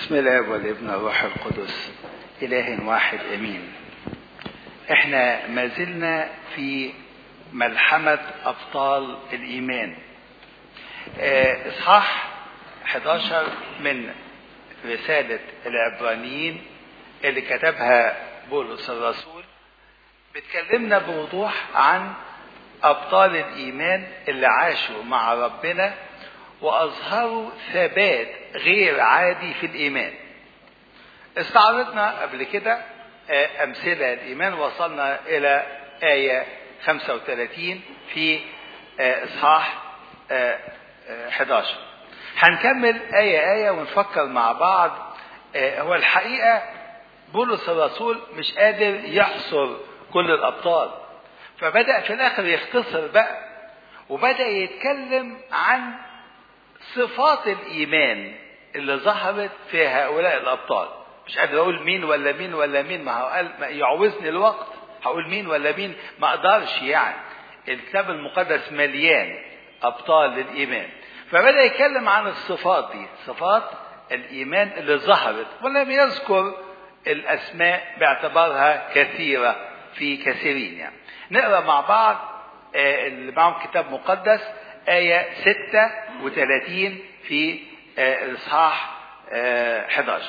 بسم الله والابن والروح القدس إله واحد أمين احنا ما زلنا في ملحمة أبطال الإيمان اه إصحاح 11 من رسالة العبرانيين اللي كتبها بولس الرسول بتكلمنا بوضوح عن أبطال الإيمان اللي عاشوا مع ربنا وأظهروا ثبات غير عادي في الإيمان استعرضنا قبل كده أمثلة الإيمان وصلنا إلى آية 35 في إصحاح 11 هنكمل آية آية ونفكر مع بعض هو الحقيقة بولس الرسول مش قادر يحصر كل الأبطال فبدأ في الآخر يختصر بقى وبدأ يتكلم عن صفات الإيمان اللي ظهرت في هؤلاء الأبطال مش قادر أقول مين ولا مين ولا مين ما هو قال ما يعوزني الوقت هقول مين ولا مين ما أقدرش يعني الكتاب المقدس مليان أبطال للإيمان فبدأ يتكلم عن الصفات دي صفات الإيمان اللي ظهرت ولم يذكر الأسماء باعتبارها كثيرة في كثيرين يعني نقرأ مع بعض اللي معهم كتاب مقدس آية 36 في إصحاح 11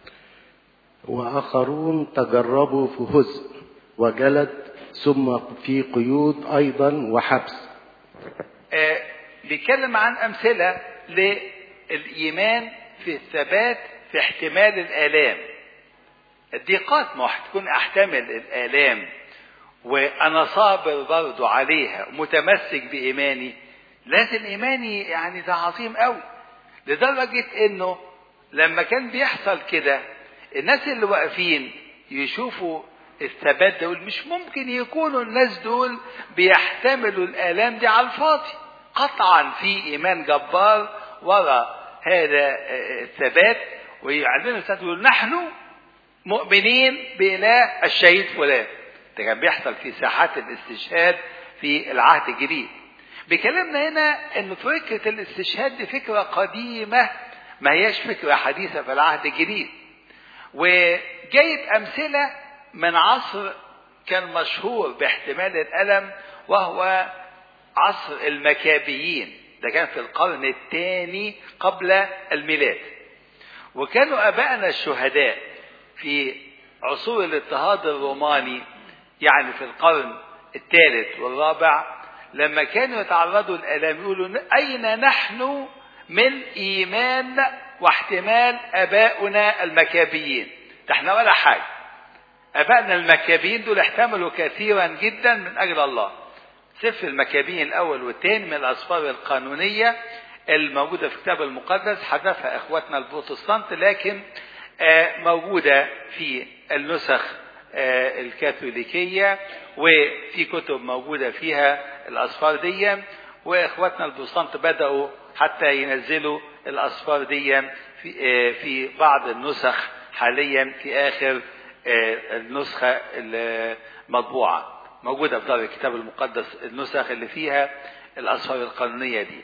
وآخرون تجربوا في هزء وجلد ثم في قيود أيضا وحبس بيتكلم عن أمثلة للإيمان في الثبات في احتمال الآلام الضيقات ما هتكون أحتمل الآلام وأنا صابر برضو عليها متمسك بإيماني لازم إيماني يعني ده عظيم قوي لدرجة إنه لما كان بيحصل كده الناس اللي واقفين يشوفوا الثبات دول مش ممكن يكونوا الناس دول بيحتملوا الآلام دي على الفاضي قطعا في إيمان جبار وراء هذا الثبات ويعلنوا يقول نحن مؤمنين بإله الشهيد فلان ده كان بيحصل في ساحات الاستشهاد في العهد الجديد بيكلمنا هنا ان فكره الاستشهاد دي فكره قديمه ما هياش فكره حديثه في العهد الجديد وجايب امثله من عصر كان مشهور باحتمال الالم وهو عصر المكابيين ده كان في القرن الثاني قبل الميلاد وكانوا ابائنا الشهداء في عصور الاضطهاد الروماني يعني في القرن الثالث والرابع لما كانوا يتعرضوا للآلام يقولوا أين نحن من إيمان واحتمال آباؤنا المكابيين ده احنا ولا حاجة آبائنا المكابيين دول احتملوا كثيرا جدا من أجل الله سفر المكابيين الأول والثاني من الأسفار القانونية الموجودة في الكتاب المقدس حذفها إخواتنا البروتستانت لكن موجودة في النسخ الكاثوليكية وفي كتب موجودة فيها الأسفار دي وإخواتنا البروتستانت بدأوا حتى ينزلوا الأسفار دي في, في بعض النسخ حاليا في آخر النسخة المطبوعة موجودة في دار الكتاب المقدس النسخ اللي فيها الأسفار القانونية دي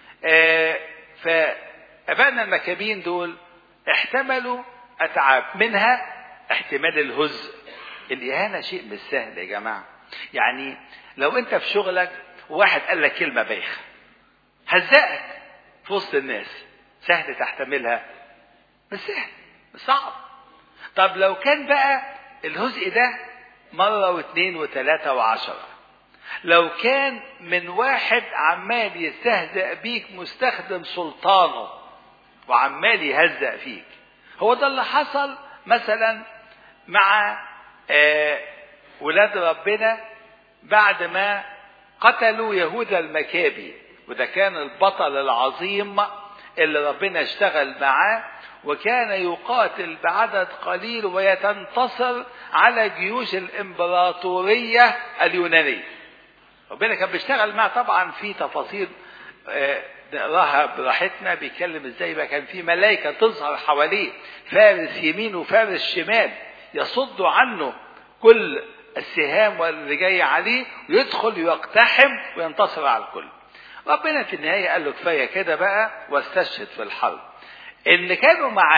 فأبائنا المكابين دول احتملوا أتعاب منها احتمال الهزء الإهانة شيء مش سهل يا جماعة يعني لو أنت في شغلك واحد قال لك كلمة بايخة هزقك في وسط الناس سهل تحتملها مش سهل مش صعب طب لو كان بقى الهزء ده مرة واثنين وثلاثة وعشرة لو كان من واحد عمال يستهزأ بيك مستخدم سلطانه وعمال يهزأ فيك هو ده اللي حصل مثلا مع آه ولاد ربنا بعد ما قتلوا يهوذا المكابي وده كان البطل العظيم اللي ربنا اشتغل معاه وكان يقاتل بعدد قليل ويتنتصر على جيوش الامبراطوريه اليونانيه ربنا كان بيشتغل معاه طبعا في تفاصيل آه نقراها براحتنا بيتكلم ازاي بقى كان في ملائكه تظهر حواليه فارس يمين وفارس شمال يصد عنه كل السهام واللي جاي عليه ويدخل ويقتحم وينتصر على الكل ربنا في النهايه قال له كفايه كده بقى واستشهد في الحرب اللي كانوا معاه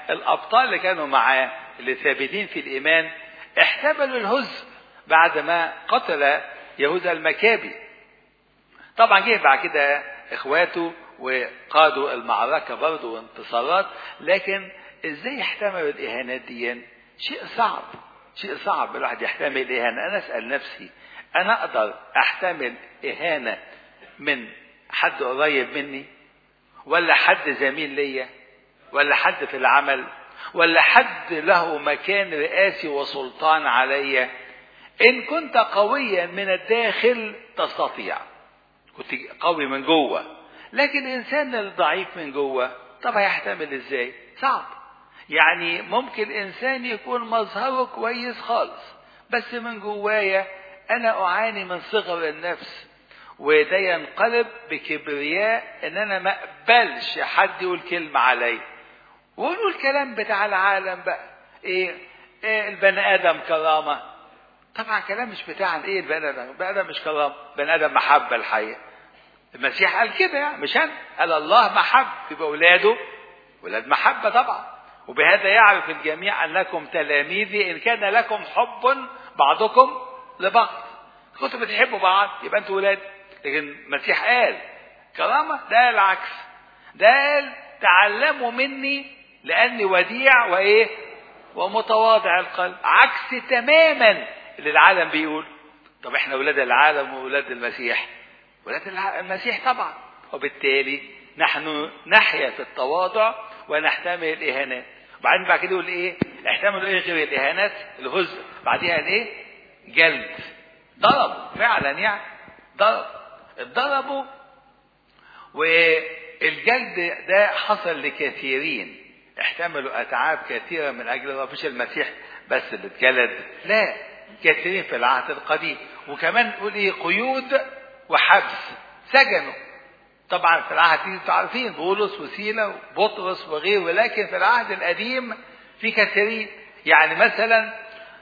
الابطال اللي كانوا معاه اللي ثابتين في الايمان احتملوا الهزء بعد ما قتل يهوذا المكابي طبعا جه بعد كده اخواته وقادوا المعركة برضه وانتصارات لكن ازاي يحتملوا الاهانات دي شيء صعب شيء صعب الواحد يحتمل اهانة انا اسأل نفسي انا اقدر احتمل اهانة من حد قريب مني ولا حد زميل ليا ولا حد في العمل ولا حد له مكان رئاسي وسلطان عليا ان كنت قويا من الداخل تستطيع كنت قوي من جوه لكن الانسان الضعيف من جوه طب هيحتمل ازاي صعب يعني ممكن انسان يكون مظهره كويس خالص بس من جوايا انا اعاني من صغر النفس وده ينقلب بكبرياء ان انا ما اقبلش حد يقول كلمه عليا وقولوا الكلام بتاع العالم بقى ايه, إيه البني ادم كرامه طبعا كلام مش بتاع ايه البني ادم البني ادم مش كرامه بني ادم محبه الحقيقه المسيح قال كده يعني مش انا قال الله محب يبقى اولاده ولاد محبه طبعا وبهذا يعرف الجميع انكم تلاميذي ان كان لكم حب بعضكم لبعض كنتوا بتحبوا بعض يبقى انتوا ولاد لكن المسيح قال كرامه ده العكس ده قال تعلموا مني لاني وديع وايه ومتواضع القلب عكس تماما اللي العالم بيقول طب احنا ولاد العالم وولاد المسيح ولاد المسيح طبعا وبالتالي نحن نحيا في التواضع ونحتمل الاهانات وبعدين بعد كده يقول ايه احتملوا ايه غير الاهانات الهزء بعديها الايه جلد ضربوا فعلا يعني ضرب اتضربوا والجلد ده حصل لكثيرين احتملوا اتعاب كثيره من اجل ما فيش المسيح بس اللي اتجلد لا كثيرين في العهد القديم وكمان نقول ايه قيود وحبس سجنوا طبعا في العهد الجديد انتوا عارفين بولس وسيلة وبطرس وغيره لكن في العهد القديم في كثيرين يعني مثلا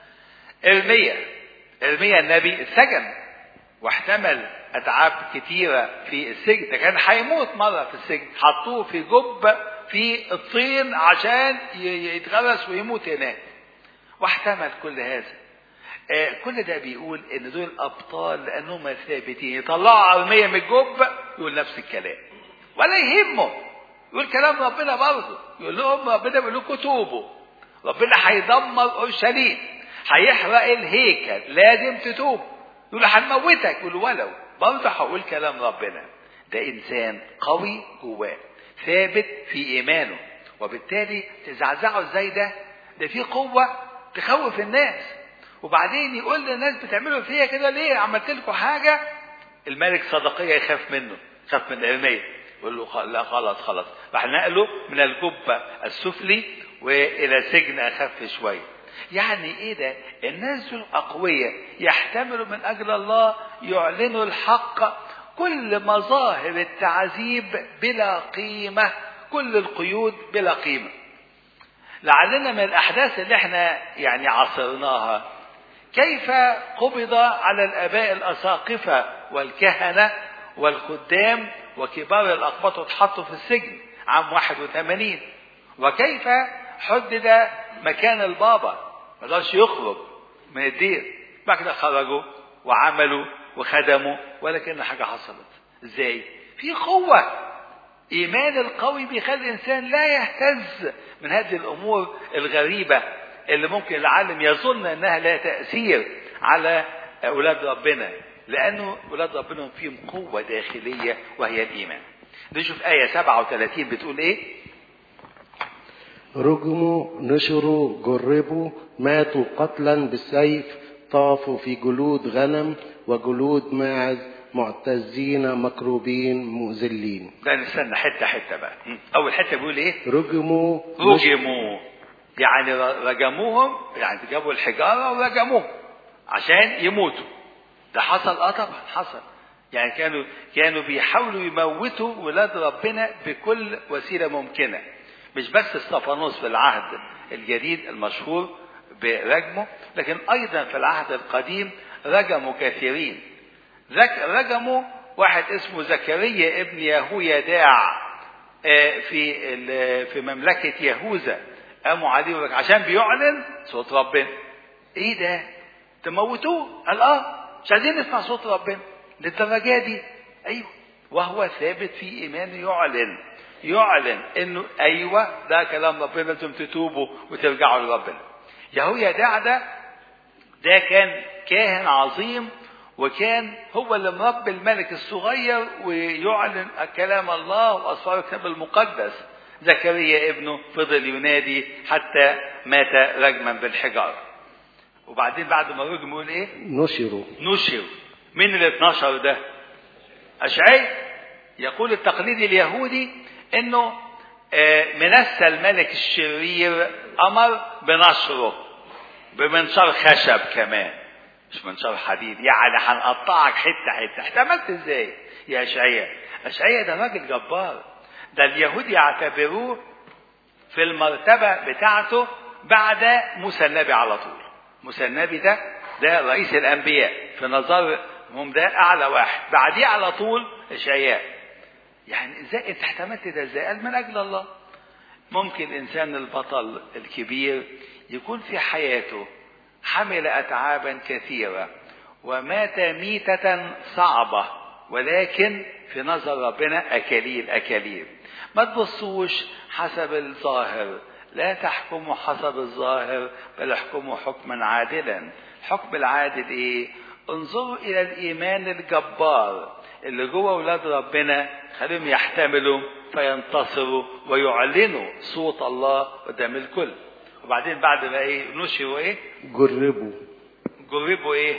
ارميا ارميا النبي اتسجن واحتمل اتعاب كتيره في السجن ده كان هيموت مره في السجن حطوه في جب في الطين عشان يتغرس ويموت هناك واحتمل كل هذا آه كل ده بيقول ان دول ابطال لانهم ثابتين يطلعوا ارميه من الجب يقول نفس الكلام ولا يهمه يقول كلام ربنا برضه يقول لهم ربنا بيقول لكم توبوا ربنا هيدمر اورشليم هيحرق الهيكل لازم تتوب يقول هنموتك يقول ولو برضه هقول كلام ربنا ده انسان قوي جواه ثابت في ايمانه وبالتالي تزعزعه ازاي ده ده في قوه تخوف الناس وبعدين يقول للناس بتعملوا فيا كده ليه عملت لكم حاجه الملك صدقيه يخاف منه يخاف من ارميا يقول له لا خلاص خلاص راح نقله من الجبه السفلي والى سجن اخف شويه يعني ايه ده الناس دول اقوياء يحتملوا من اجل الله يعلنوا الحق كل مظاهر التعذيب بلا قيمه كل القيود بلا قيمه لعلنا من الاحداث اللي احنا يعني عاصرناها كيف قبض على الاباء الاساقفه والكهنه والخدام وكبار الاقباط واتحطوا في السجن عام 81 وكيف حدد مكان البابا ما قدرش يخرج من الدير بعد كده خرجوا وعملوا وخدموا ولا كان حاجه حصلت ازاي في قوه ايمان القوي بيخلي الانسان لا يهتز من هذه الامور الغريبه اللي ممكن العالم يظن انها لا تاثير على اولاد ربنا لانه اولاد ربنا فيهم قوه داخليه وهي الايمان نشوف ايه 37 بتقول ايه رجموا نشروا جربوا ماتوا قتلا بالسيف طافوا في جلود غنم وجلود ماعز معتزين مكروبين مذلين ده نستنى حته حته بقى اول حته بيقول ايه رجموا رجموا يعني رجموهم يعني جابوا الحجاره ورجموهم عشان يموتوا ده حصل اه طبعا حصل يعني كانوا كانوا بيحاولوا يموتوا ولاد ربنا بكل وسيله ممكنه مش بس استفانوس في العهد الجديد المشهور برجمه لكن ايضا في العهد القديم رجموا كثيرين رجموا واحد اسمه زكريا ابن يهويا داع في في مملكه يهوذا قاموا عليه وقال عشان بيعلن صوت ربنا ايه ده تموتوه قال اه مش عايزين نسمع صوت ربنا للدرجه دي ايوه وهو ثابت في ايمانه يعلن يعلن انه ايوه ده كلام ربنا لازم تتوبوا وترجعوا لربنا يهويا دع ده ده كان كاهن عظيم وكان هو اللي مربي الملك الصغير ويعلن كلام الله واسرار الكتاب المقدس زكريا ابنه فضل ينادي حتى مات رجما بالحجاره وبعدين بعد ما رجم يقول ايه نشروا نشر مين ال 12 ده اشعي يقول التقليد اليهودي انه آه، منسى الملك الشرير امر بنشره بمنشار خشب كمان مش منشار حديد يعني هنقطعك حته حته احتملت ازاي يا اشعياء اشعياء ده راجل جبار ده اليهود يعتبروه في المرتبه بتاعته بعد موسى النبي على طول موسى النبي ده ده رئيس الانبياء في نظرهم ده اعلى واحد بعديه على طول اشعياء يعني ازاي انت احتملت ده ازاي قال من اجل الله ممكن الانسان البطل الكبير يكون في حياته حمل اتعابا كثيره ومات ميته صعبه ولكن في نظر ربنا اكاليل اكاليل ما تبصوش حسب الظاهر لا تحكموا حسب الظاهر بل احكموا حكما عادلا الحكم العادل ايه انظروا الى الايمان الجبار اللي جوه اولاد ربنا خليهم يحتملوا فينتصروا ويعلنوا صوت الله قدام الكل وبعدين بعد ما ايه نشروا ايه جربوا جربوا ايه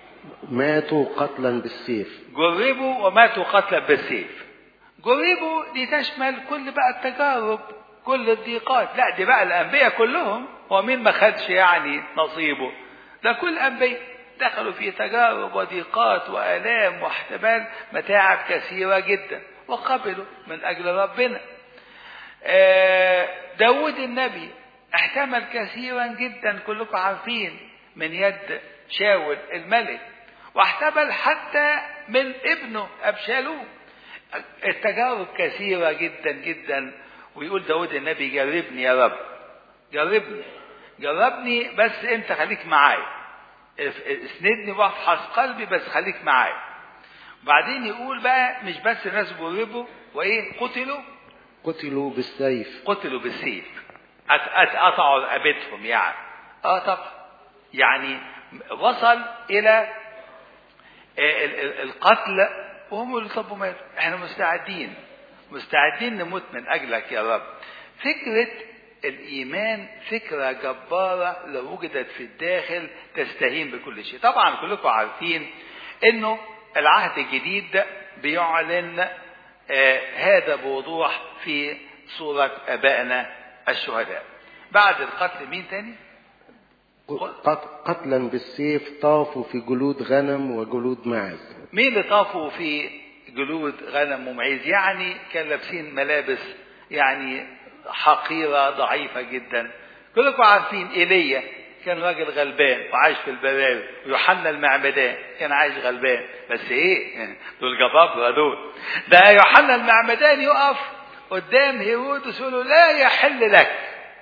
ماتوا قتلا بالسيف جربوا وماتوا قتلا بالسيف جربوا دي تشمل كل بقى التجارب كل الضيقات لا دي بقى الانبياء كلهم هو مين ما خدش يعني نصيبه ده كل الانبياء دخلوا في تجارب وضيقات والام واحتمال متاعب كثيره جدا وقبلوا من اجل ربنا آه، داود النبي احتمل كثيرا جدا كلكم عارفين من يد شاول الملك واحتمل حتى من ابنه ابشالوم التجارب كثيره جدا جدا ويقول داود النبي جربني يا رب جربني جربني بس انت خليك معايا اسندني واحفظ قلبي بس خليك معايا وبعدين يقول بقى مش بس ناس جربوا وايه قتلوا قتلوا بالسيف قتلوا بالسيف أت- أت- قطعوا رقبتهم يعني اه طبعا يعني وصل الى ال- ال- القتل وهم اللي طب ماتوا احنا مستعدين مستعدين نموت من اجلك يا رب فكره الايمان فكره جباره لو وجدت في الداخل تستهين بكل شيء طبعا كلكم عارفين انه العهد الجديد ده بيعلن آه هذا بوضوح في صورة آبائنا الشهداء بعد القتل مين تاني قت- قتلا بالسيف طافوا في جلود غنم وجلود معز مين اللي طافوا في جلود غنم ومعيز يعني كان لابسين ملابس يعني حقيرة ضعيفة جدا كلكم عارفين ايليا كان راجل غلبان وعايش في البراري ويوحنا المعمدان كان عايش غلبان بس ايه دول جبابرة دول ده يوحنا المعمدان يقف قدام هيرودس يقول له لا يحل لك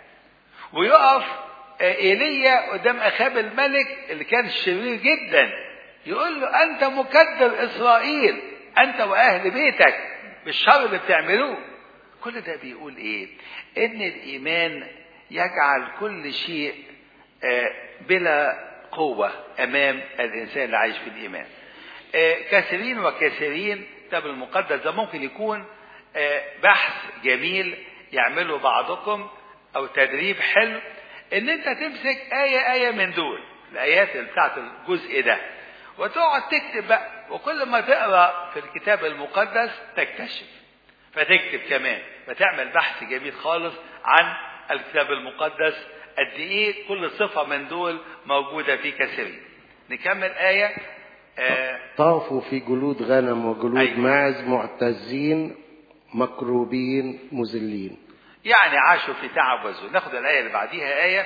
ويقف ايليا قدام اخاب الملك اللي كان شرير جدا يقول له انت مكدر اسرائيل انت واهل بيتك بالشر اللي بتعملوه كل ده بيقول ايه ان الايمان يجعل كل شيء آه، بلا قوة امام الانسان اللي عايش في الايمان آه، كثيرين وكثيرين الكتاب المقدس ده ممكن يكون آه، بحث جميل يعمله بعضكم او تدريب حلو ان انت تمسك آية آية من دول الآيات اللي بتاعت الجزء ده وتقعد تكتب بقى وكل ما تقرا في الكتاب المقدس تكتشف فتكتب كمان فتعمل بحث جميل خالص عن الكتاب المقدس قد ايه كل صفة من دول موجودة في كثيرين نكمل آية آه طافوا في جلود غنم وجلود أيوة. معز معتزين مكروبين مذلين يعني عاشوا في تعب وذل ناخد الآية اللي بعديها آية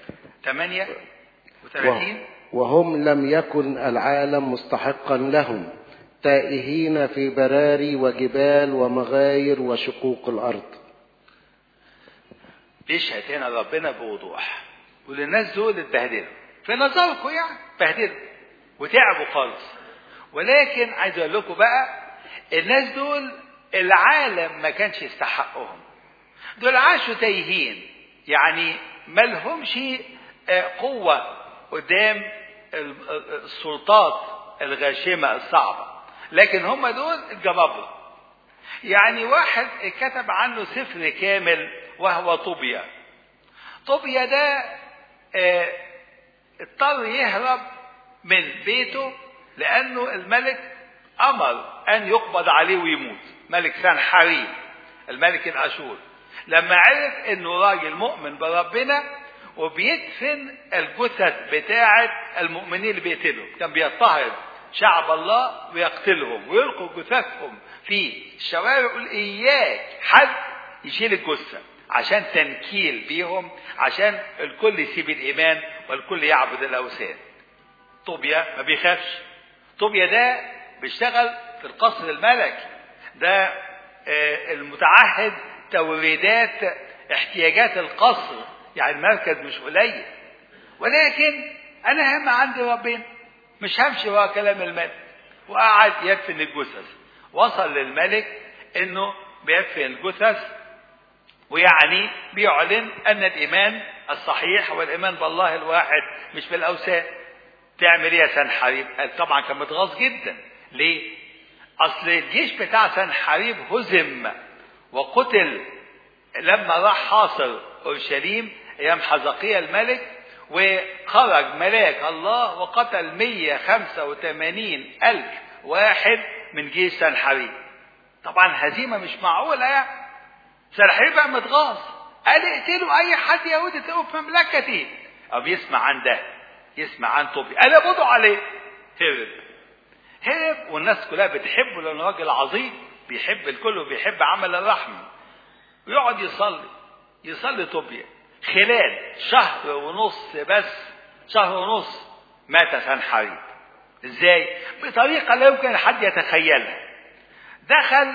38 وهم لم يكن العالم مستحقا لهم تائهين في براري وجبال ومغاير وشقوق الأرض بيشهد هنا ربنا بوضوح وللناس دول اتبهدلوا في نظركم يعني اتبهدلوا وتعبوا خالص ولكن عايز اقول لكم بقى الناس دول العالم ما كانش يستحقهم دول عاشوا تايهين يعني ما لهمش قوة قدام السلطات الغاشمة الصعبة لكن هم دول الجبابرة يعني واحد كتب عنه سفر كامل وهو طوبيا طوبيا ده اه اضطر يهرب من بيته لأنه الملك أمر أن يقبض عليه ويموت ملك سنحريب الملك الأشور لما عرف أنه راجل مؤمن بربنا وبيدفن الجثث بتاعة المؤمنين اللي بيقتلهم كان بيضطهد شعب الله ويقتلهم ويلقوا جثثهم في الشوارع يقول إياك حد يشيل الجثة عشان تنكيل بيهم عشان الكل يسيب الإيمان والكل يعبد الأوثان طوبيا ما بيخافش طوبيا ده بيشتغل في القصر الملكي ده آه المتعهد توريدات احتياجات القصر يعني المركز مش قليل ولكن انا هم عندي ربنا مش همشي ورا كلام الملك وقعد يدفن الجثث وصل للملك انه بيدفن الجثث ويعني بيعلن ان الايمان الصحيح هو الايمان بالله الواحد مش بالاوثان تعمل ايه يا سنحريب؟ قال طبعا كان متغاظ جدا ليه؟ اصل الجيش بتاع سنحريب هزم وقتل لما راح حاصر اورشليم ايام حزقية الملك وخرج ملاك الله وقتل 185 ألف واحد من جيش سنحريب طبعا هزيمة مش معقولة يعني سنحريب بقى متغاظ قال اقتلوا أي حد يهودي تلاقوه في مملكتي أو بيسمع عن ده يسمع عن طوبي قال اقبضوا عليه هرب هرب والناس كلها بتحبه لأنه راجل عظيم بيحب الكل وبيحب عمل الرحمة ويقعد يصلي يصلي طوبيا خلال شهر ونص بس شهر ونص مات سنحريب ازاي بطريقة لا يمكن حد يتخيلها دخل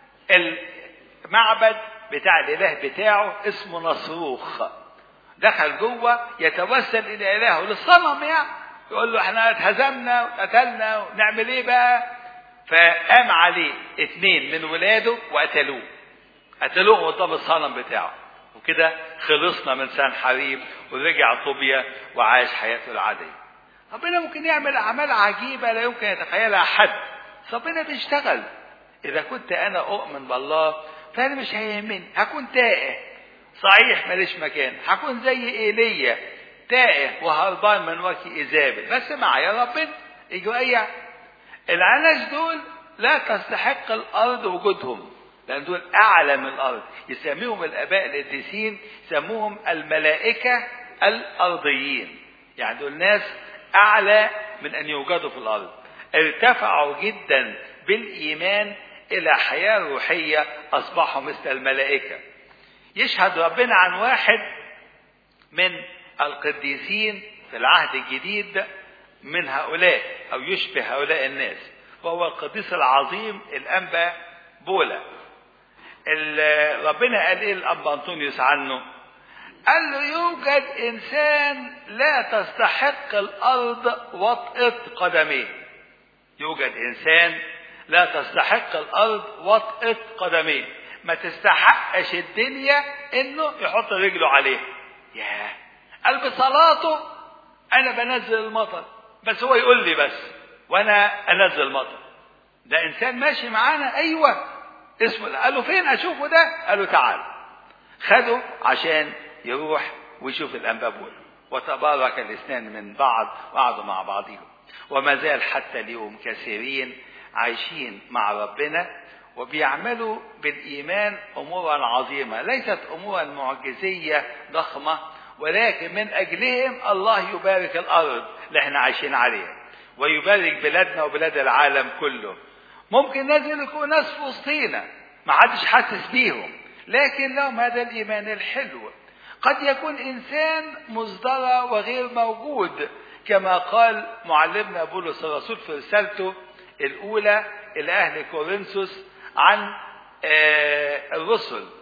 المعبد بتاع الاله بتاعه اسمه نصروخ دخل جوه يتوسل الى الهه للصنم يعني يقول له احنا اتهزمنا وقتلنا ونعمل ايه بقى فقام عليه اثنين من ولاده وقتلوه قتلوه قدام الصنم بتاعه وكده خلصنا من سنحريب ورجع طوبيا وعاش حياته العادية ربنا ممكن يعمل أعمال عجيبة لا يمكن يتخيلها حد ربنا بيشتغل إذا كنت أنا أؤمن بالله فأنا مش هيهمني هكون تائه صحيح ماليش مكان هكون زي إيليا تائه وهربان من وكي إيزابل بس معايا ربنا يجوا أي العناس دول لا تستحق الأرض وجودهم لأن دول أعلى من الأرض يسميهم الآباء القديسين يسموهم الملائكة الأرضيين يعني دول ناس أعلى من أن يوجدوا في الأرض ارتفعوا جدا بالإيمان إلى حياة روحية أصبحوا مثل الملائكة يشهد ربنا عن واحد من القديسين في العهد الجديد من هؤلاء أو يشبه هؤلاء الناس وهو القديس العظيم الأنبا بولا ربنا قال ايه الاب انطونيوس عنه قال له يوجد انسان لا تستحق الارض وطئه قدميه يوجد انسان لا تستحق الارض وطئه قدميه ما تستحقش الدنيا انه يحط رجله عليها ياه قال بصلاته انا بنزل المطر بس هو يقول لي بس وانا انزل المطر ده انسان ماشي معانا ايوه اسمه قال له فين اشوفه ده قال له تعال خده عشان يروح ويشوف الانبابول وتبارك الاثنان من بعض وقعدوا مع بعضهم وما زال حتى اليوم كثيرين عايشين مع ربنا وبيعملوا بالايمان امورا عظيمه ليست امورا معجزيه ضخمه ولكن من اجلهم الله يبارك الارض اللي احنا عايشين عليها ويبارك بلادنا وبلاد العالم كله ممكن ناس يكونوا ناس في وسطينا ما حدش حاسس بيهم لكن لهم هذا الايمان الحلو قد يكون انسان مصدر وغير موجود كما قال معلمنا بولس الرسول في رسالته الاولى الى اهل كورنثوس عن الرسل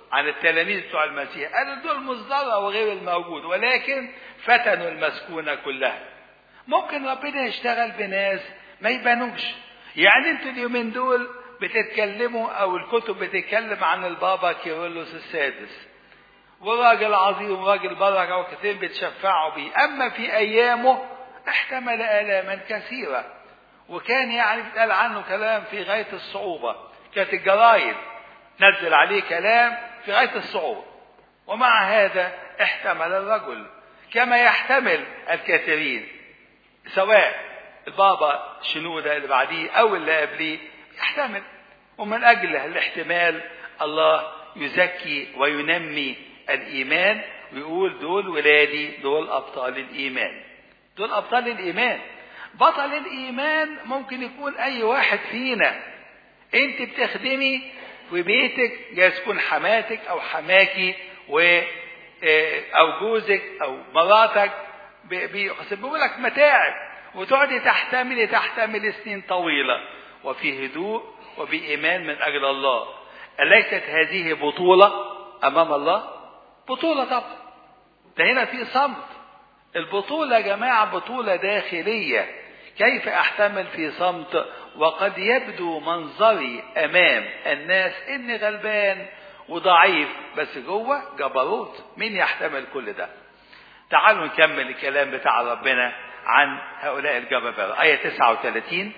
عن التلاميذ بتوع المسيح قالوا دول مصدرة وغير الموجود ولكن فتنوا المسكونة كلها ممكن ربنا يشتغل بناس ما يبانوش يعني انتوا اليومين دول بتتكلموا او الكتب بتتكلم عن البابا كيرلس السادس وراجل عظيم وراجل بركه وكثير بيتشفعوا بيه اما في ايامه احتمل الاما كثيره وكان يعني بيتقال عنه كلام في غايه الصعوبه كانت الجرايد نزل عليه كلام في غايه الصعوبه ومع هذا احتمل الرجل كما يحتمل الكثيرين سواء البابا شنودة اللي بعديه أو اللي قبليه يحتمل ومن أجل الاحتمال الله يزكي وينمي الإيمان ويقول دول ولادي دول أبطال الإيمان دول أبطال الإيمان بطل الإيمان ممكن يكون أي واحد فينا أنت بتخدمي في بيتك جايز تكون حماتك أو حماكي و أو جوزك أو مراتك بيحسبوا لك متاعب وتقعدي تحتملي تحتملي سنين طويلة وفي هدوء وبإيمان من أجل الله أليست هذه بطولة أمام الله؟ بطولة طبعا ده هنا في صمت البطولة يا جماعة بطولة داخلية كيف أحتمل في صمت وقد يبدو منظري أمام الناس إني غلبان وضعيف بس جوه جبروت مين يحتمل كل ده تعالوا نكمل الكلام بتاع ربنا عن هؤلاء الجبابرة آية 39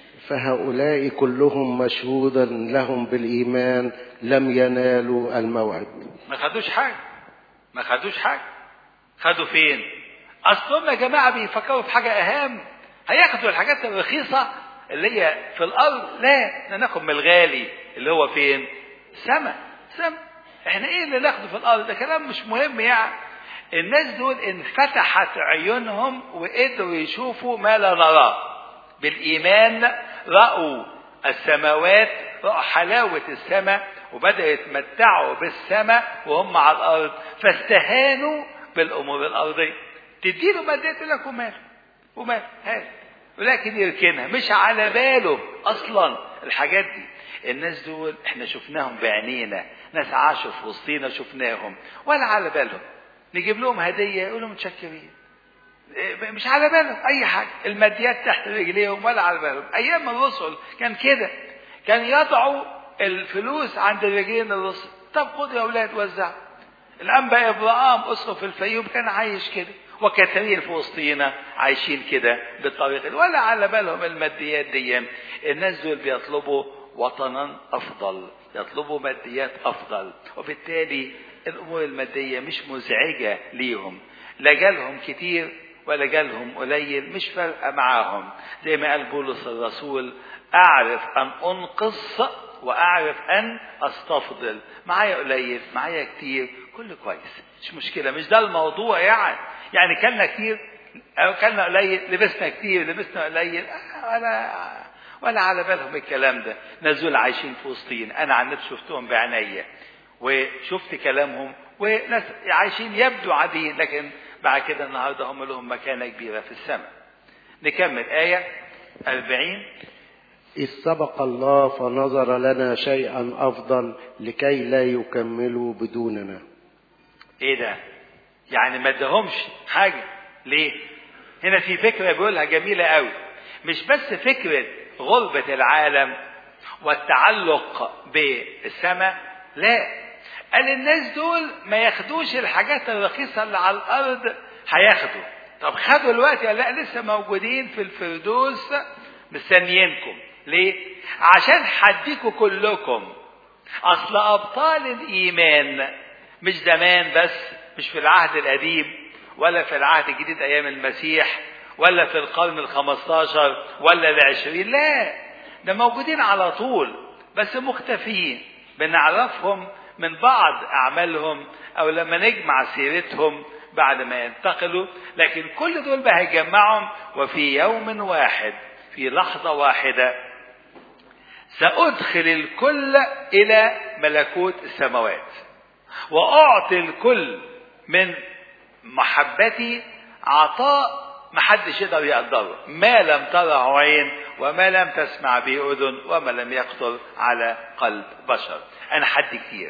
فهؤلاء كلهم مشهودا لهم بالإيمان لم ينالوا الموعد ما خدوش حاجة ما خدوش حاجة خدوا فين أصلهم يا جماعة بيفكروا في حاجة أهم هياخدوا الحاجات الرخيصة اللي هي في الأرض لا احنا ناخد من الغالي اللي هو فين سما سما احنا ايه اللي ناخده في الأرض ده كلام مش مهم يعني الناس دول انفتحت عيونهم وقدروا يشوفوا ما لا نراه بالإيمان رأوا السماوات رأوا حلاوة السماء وبدأوا يتمتعوا بالسماء وهم على الأرض فاستهانوا بالأمور الأرضية تديله مادية يقول لك ومال ومال هات ولكن يركنها مش على باله أصلا الحاجات دي الناس دول احنا شفناهم بعينينا ناس عاشوا في وسطينا شفناهم ولا على بالهم نجيب لهم هدية يقولوا متشكرين مش على بالهم أي حاجة الماديات تحت رجليهم ولا على بالهم أيام الرسل كان كده كان يضعوا الفلوس عند رجلين الرسل طب خدوا يا أولاد وزعوا الأنبا إبراهام أسقف الفيوم كان عايش كده وكثيرين في وسطينا عايشين كده بالطريقة ولا على بالهم الماديات دي الناس دول بيطلبوا وطنا أفضل يطلبوا ماديات أفضل وبالتالي الأمور المادية مش مزعجة ليهم لا جالهم كتير ولا جالهم قليل مش فارقة معاهم زي ما قال بولس الرسول أعرف أن أنقص وأعرف أن أستفضل معايا قليل معايا كتير كله كويس مش مشكلة مش ده الموضوع يعني يعني كلنا كتير أو كلنا قليل لبسنا كتير لبسنا قليل ولا ولا على بالهم الكلام ده نزول عايشين في وسطين أنا عن نفسي شفتهم بعينيا وشفت كلامهم وناس عايشين يبدو عاديين لكن بعد كده النهارده هم لهم مكانة كبيرة في السماء. نكمل آية 40 إذ سبق الله فنظر لنا شيئا أفضل لكي لا يكملوا بدوننا إيه ده؟ يعني ما ادهمش حاجة ليه؟ هنا في فكرة بيقولها جميلة قوي مش بس فكرة غربة العالم والتعلق بالسماء لا قال الناس دول ما ياخدوش الحاجات الرخيصة اللي على الأرض هياخدوا طب خدوا الوقت لا لسه موجودين في الفردوس مستنيينكم ليه؟ عشان هديكوا كلكم أصل أبطال الإيمان مش زمان بس مش في العهد القديم ولا في العهد الجديد أيام المسيح ولا في القرن الخمستاشر ولا العشرين لا ده موجودين على طول بس مختفيين بنعرفهم من بعض أعمالهم أو لما نجمع سيرتهم بعد ما ينتقلوا لكن كل دول بقى هيجمعهم وفي يوم واحد في لحظة واحدة سأدخل الكل إلى ملكوت السماوات وأعطي الكل من محبتي عطاء محدش يقدر يقدره ما لم تره عين وما لم تسمع به أذن وما لم يخطر على قلب بشر أنا حد كتير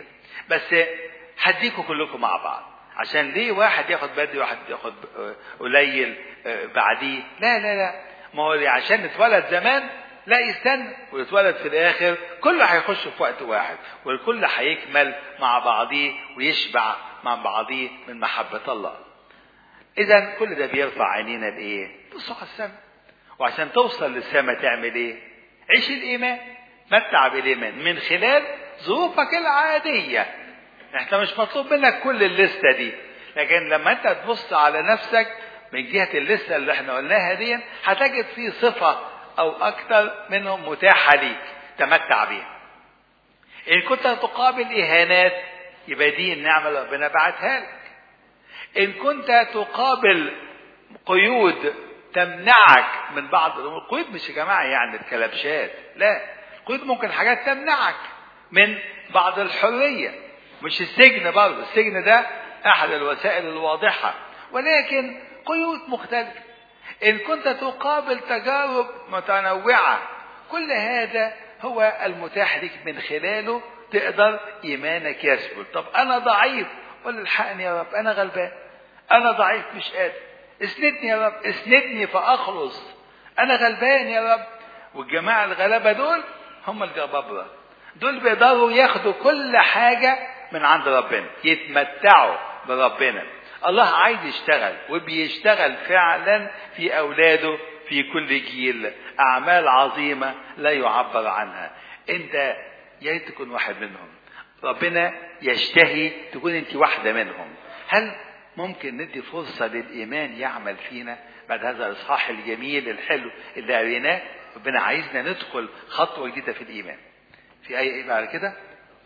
بس هديكوا كلكم مع بعض عشان ليه واحد ياخد بدري واحد ياخد قليل بعديه لا لا لا ما هو عشان اتولد زمان لا يستنى ويتولد في الاخر كله هيخش في وقت واحد والكل هيكمل مع بعضيه ويشبع مع بعضيه من محبة الله اذا كل ده بيرفع عينينا لايه بصوا على السماء وعشان توصل للسماء تعمل ايه عيش الايمان متع بالايمان من خلال ظروفك العاديه احنا مش مطلوب منك كل الليسته دي لكن لما انت تبص على نفسك من جهه الليسته اللي احنا قلناها دي هتجد في صفه او اكثر منهم متاحه ليك تمتع بيها ان كنت تقابل اهانات يبقى دي النعمه اللي ربنا بعتها لك ان كنت تقابل قيود تمنعك من بعض الامور القيود مش يا جماعه يعني الكلبشات لا القيود ممكن حاجات تمنعك من بعض الحريه مش السجن برضه السجن ده احد الوسائل الواضحه ولكن قيود مختلفه ان كنت تقابل تجارب متنوعه كل هذا هو المتاح لك من خلاله تقدر ايمانك يثبت طب انا ضعيف قل الحقني يا رب انا غلبان انا ضعيف مش قادر اسندني يا رب اسندني فاخلص انا غلبان يا رب والجماعه الغلابه دول هم الجبابره دول بيقدروا ياخدوا كل حاجه من عند ربنا يتمتعوا بربنا الله عايز يشتغل وبيشتغل فعلا في اولاده في كل جيل اعمال عظيمه لا يعبر عنها انت يا ريت تكون واحد منهم ربنا يشتهي تكون انت واحده منهم هل ممكن ندي فرصه للايمان يعمل فينا بعد هذا الاصحاح الجميل الحلو اللي قريناه ربنا عايزنا ندخل خطوه جديده في الايمان في اي ايه بعد كده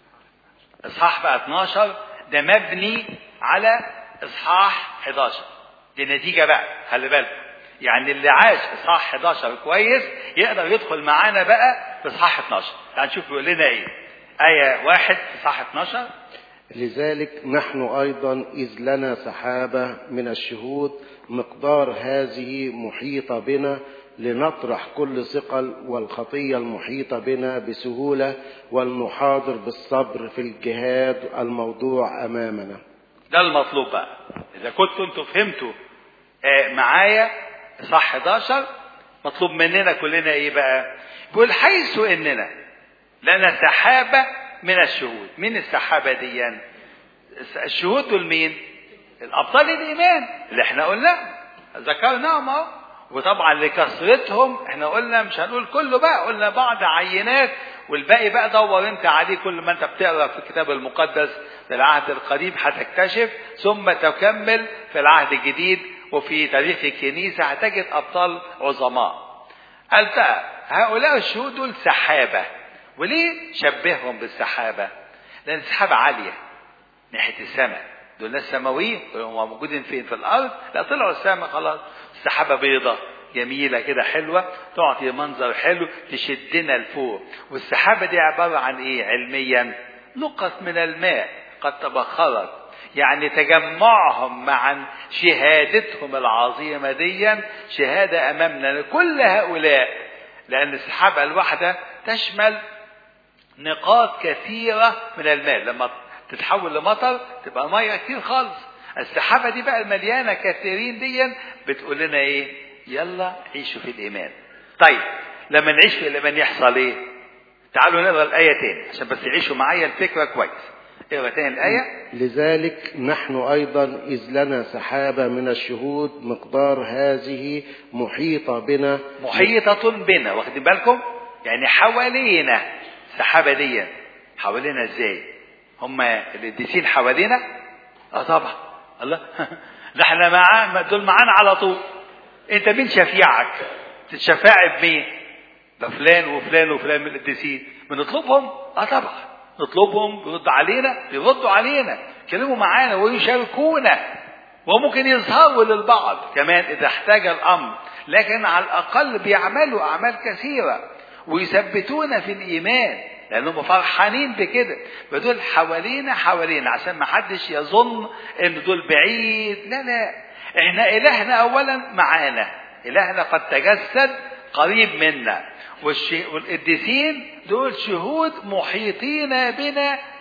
اصحاح بقى 12 ده مبني على اصحاح 11 دي نتيجه بقى خلي بالك يعني اللي عاش اصحاح 11 كويس يقدر يدخل معانا بقى في اصحاح 12 تعال نشوف بيقول لنا ايه آية واحد في اصحاح 12 لذلك نحن أيضا إذ لنا سحابة من الشهود مقدار هذه محيطة بنا لنطرح كل ثقل والخطية المحيطة بنا بسهولة والنحاضر بالصبر في الجهاد الموضوع أمامنا ده المطلوب بقى إذا كنتوا أنتوا فهمتوا آه معايا صح 11 مطلوب مننا كلنا إيه بقى؟ بيقول حيث إننا لنا سحابة من الشهود مين السحابة دي الشهود دول مين الأبطال الإيمان اللي احنا قلناه ذكرناهم اهو وطبعا لكثرتهم احنا قلنا مش هنقول كله بقى قلنا بعض عينات والباقي بقى دور انت عليه كل ما انت بتقرا في الكتاب المقدس في العهد القديم هتكتشف ثم تكمل في العهد الجديد وفي تاريخ الكنيسه هتجد ابطال عظماء. قال بقى هؤلاء الشهود دول سحابه وليه شبههم بالسحابه؟ لان السحابه عاليه ناحيه السماء دول ناس سماويين هم موجودين فين في الارض لا طلعوا السماء خلاص السحابه بيضة جميلة كده حلوة تعطي منظر حلو تشدنا لفوق والسحابة دي عبارة عن ايه علميا نقط من الماء قد تبخرت يعني تجمعهم مع شهادتهم العظيمة ديا شهادة أمامنا لكل هؤلاء لأن السحابة الواحدة تشمل نقاط كثيرة من الماء لما تتحول لمطر تبقى ميه كتير خالص السحابه دي بقى المليانه كثيرين دي بتقول لنا ايه يلا عيشوا في الايمان طيب لما نعيش في الايمان يحصل ايه تعالوا نقرا الايه تاني عشان بس يعيشوا معايا الفكره كويس اقرا تاني الايه لذلك نحن أيضا إذ لنا سحابة من الشهود مقدار هذه محيطة بنا محيطه بنا واخدين بالكم يعني حوالينا السحابه دي حوالينا ازاي هم القديسين حوالينا اه طبعا الله ده احنا معاه دول معانا على طول انت مين شفيعك تتشفع بمين ده فلان وفلان وفلان من القديسين بنطلبهم اه طبعا نطلبهم بيردوا علينا بيردوا علينا يتكلموا معانا ويشاركونا وممكن يظهروا للبعض كمان اذا احتاج الامر لكن على الاقل بيعملوا اعمال كثيره ويثبتونا في الايمان لانهم فرحانين بكده فدول حوالينا حوالينا عشان ما حدش يظن ان دول بعيد لا لا احنا الهنا اولا معانا الهنا قد تجسد قريب منا والقديسين دول شهود محيطين بنا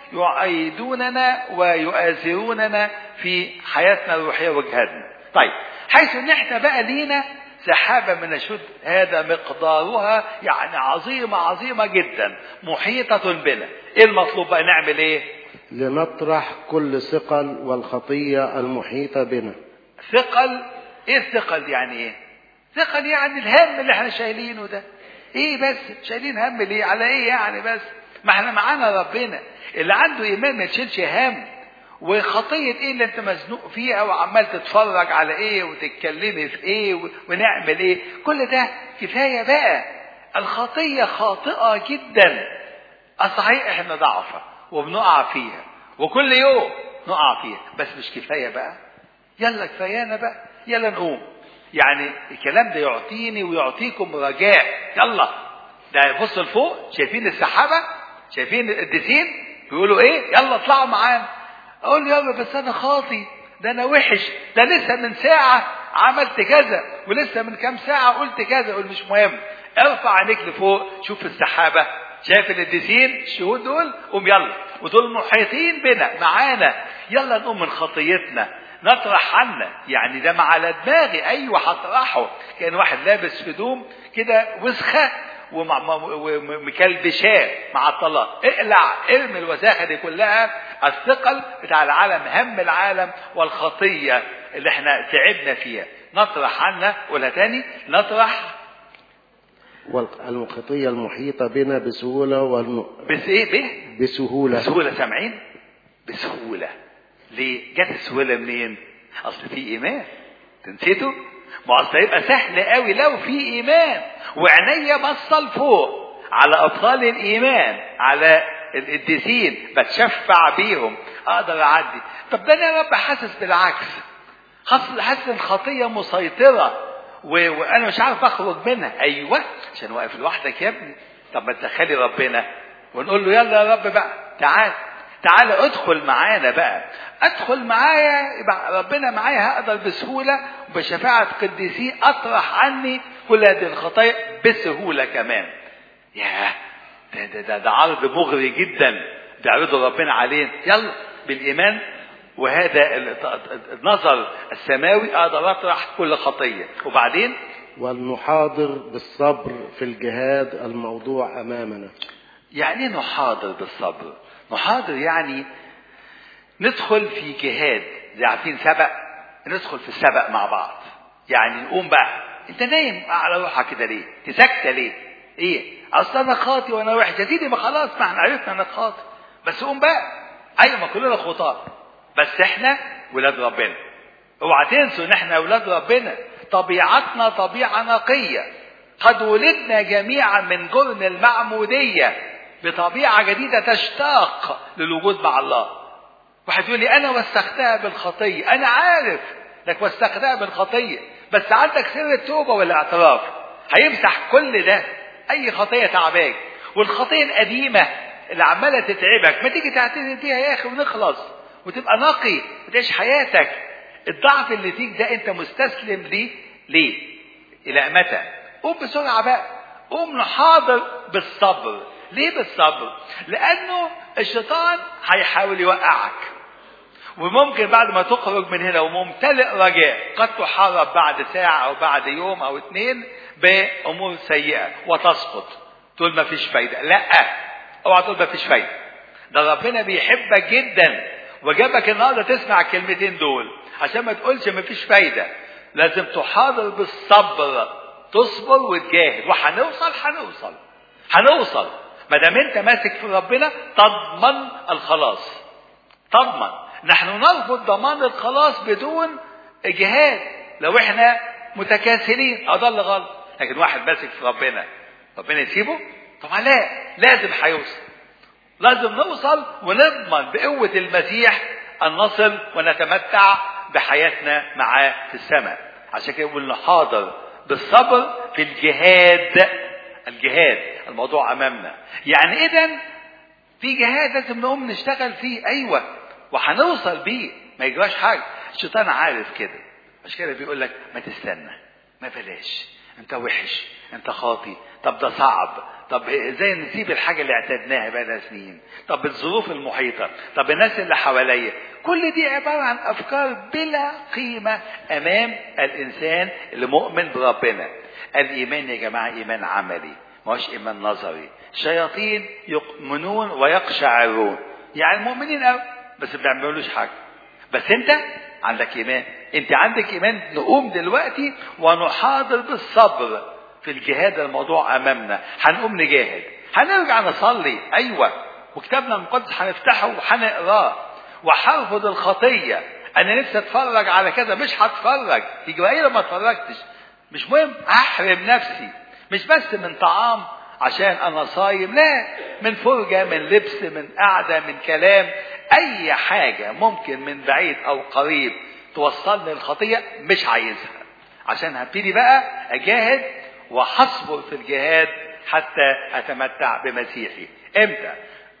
يؤيدوننا ويؤازروننا في حياتنا الروحيه وجهادنا. طيب حيث ان احنا بقى لينا سحابه من الشد هذا مقدارها يعني عظيمه عظيمه جدا محيطه بنا. ايه المطلوب بقى نعمل ايه؟ لنطرح كل ثقل والخطية المحيطة بنا ثقل ايه الثقل يعني ايه؟ ثقل يعني الهم اللي احنا شايلينه ده. ايه بس شايلين هم ليه؟ على ايه يعني بس؟ ما احنا معانا ربنا اللي عنده ايمان ما يشيلش هم وخطية ايه اللي انت مزنوق فيها وعمال تتفرج على ايه وتتكلمي في ايه و- ونعمل ايه كل ده كفاية بقى الخطية خاطئة جدا صحيح احنا ضعفة وبنقع فيها وكل يوم نقع فيها بس مش كفاية بقى يلا كفايانا بقى يلا نقوم يعني الكلام ده يعطيني ويعطيكم رجاء يلا ده بص لفوق شايفين السحابة شايفين القديسين بيقولوا ايه يلا اطلعوا معانا اقول له يابا بس انا خاطي ده انا وحش ده لسه من ساعة عملت كذا ولسه من كام ساعة قلت كذا اقول مش مهم ارفع عينيك لفوق شوف السحابة شايف القديسين الشهود دول قوم يلا ودول محيطين بنا معانا يلا نقوم من خطيتنا نطرح عنا يعني ده مع على دماغي ايوه هطرحه كان واحد لابس هدوم كده وسخه ومع- ومكلبشاه مع الطلاق اقلع ارمي الوساخه دي كلها الثقل بتاع العالم هم العالم والخطيه اللي احنا تعبنا فيها نطرح عنا ولا تاني نطرح والخطية المحيطة بنا بسهولة والم... بس ايه به بسهولة بسهوله سامعين بسهوله ليه جت السهوله منين اصل في ايمان تنسيته ما اصل هيبقى سهل قوي لو في ايمان وعينيا باصه لفوق على ابطال الايمان على القديسين بتشفع بيهم اقدر اعدي طب ده انا يا رب حاسس بالعكس حاسس حاسس الخطيه مسيطره و... وانا مش عارف اخرج منها ايوه عشان واقف لوحدك يا ابني طب ما تدخلي ربنا ونقول له يلا يا رب بقى تعال تعال ادخل معانا بقى ادخل معايا يبقى ربنا معايا هقدر بسهوله وبشفاعه قديسين اطرح عني كل هذه الخطايا بسهوله كمان ياه ده ده ده, ده عرض مغري جدا بيعرضه ربنا علينا يلا بالايمان وهذا النظر السماوي اقدر اطرح كل خطيه وبعدين والنحاضر بالصبر في الجهاد الموضوع أمامنا يعني ايه نحاضر بالصبر نحاضر يعني ندخل في جهاد زي عارفين سبق ندخل في السبق مع بعض يعني نقوم بقى انت نايم على روحك كده ليه تسكت ليه ايه اصل انا خاطي وانا وحش يا سيدي ما خلاص ما احنا عرفنا انك خاطي بس قوم بقى ايوه ما كلنا خطاة بس احنا ولاد ربنا اوعى تنسوا ان احنا ولاد ربنا طبيعتنا طبيعة نقية قد ولدنا جميعا من جرن المعمودية بطبيعة جديدة تشتاق للوجود مع الله واحد يقول لي انا وسختها بالخطية انا عارف انك وسختها بالخطية بس عندك سر التوبة والاعتراف هيمسح كل ده اي خطية تعباك والخطية القديمة اللي عمالة تتعبك ما تيجي تعتذر بيها يا اخي ونخلص وتبقى نقي وتعيش حياتك الضعف اللي فيك ده انت مستسلم ليه ليه الى متى قوم بسرعة بقى قوم نحاضر بالصبر ليه بالصبر لانه الشيطان هيحاول يوقعك وممكن بعد ما تخرج من هنا وممتلئ رجاء قد تحارب بعد ساعة أو بعد يوم أو اتنين بأمور سيئة وتسقط تقول ما فيش فايدة لا اوعى تقول ما فيش فايدة ده ربنا بيحبك جدا وجابك النهارده تسمع الكلمتين دول عشان ما تقولش ما فيش فايدة لازم تحاضر بالصبر تصبر وتجاهد وهنوصل هنوصل هنوصل ما دام انت ماسك في ربنا تضمن الخلاص تضمن نحن نرفض ضمان الخلاص بدون جهاد لو احنا متكاسلين اضل غلط لكن واحد ماسك في ربنا ربنا يسيبه طبعا لا لازم هيوصل لازم نوصل ونضمن بقوة المسيح أن نصل ونتمتع بحياتنا معاه في السماء عشان كده يقول حاضر بالصبر في الجهاد الجهاد الموضوع أمامنا يعني إذا في جهاد لازم نقوم نشتغل فيه أيوة وهنوصل بيه ما يجراش حاجة الشيطان عارف كده مش كده بيقول لك ما تستنى ما بلاش انت وحش انت خاطي طب ده صعب طب ازاي نسيب الحاجه اللي اعتدناها بقالها سنين طب الظروف المحيطه طب الناس اللي حواليا كل دي عباره عن افكار بلا قيمه امام الانسان اللي مؤمن بربنا الايمان يا جماعه ايمان عملي ما هوش ايمان نظري شياطين يؤمنون ويقشعرون يعني المؤمنين قوي بس ما بيعملوش حاجه بس انت عندك ايمان انت عندك ايمان نقوم دلوقتي ونحاضر بالصبر في الجهاد الموضوع امامنا هنقوم نجاهد هنرجع نصلي ايوه وكتابنا المقدس هنفتحه وهنقراه وهرفض الخطيه انا نفسي اتفرج على كذا مش هتفرج يجي ايه ما اتفرجتش مش مهم احرم نفسي مش بس من طعام عشان انا صايم لا من فرجه من لبس من قعده من كلام اي حاجه ممكن من بعيد او قريب توصلني الخطيه مش عايزها عشان هبتدي بقى اجاهد وهصبر في الجهاد حتى اتمتع بمسيحي امتى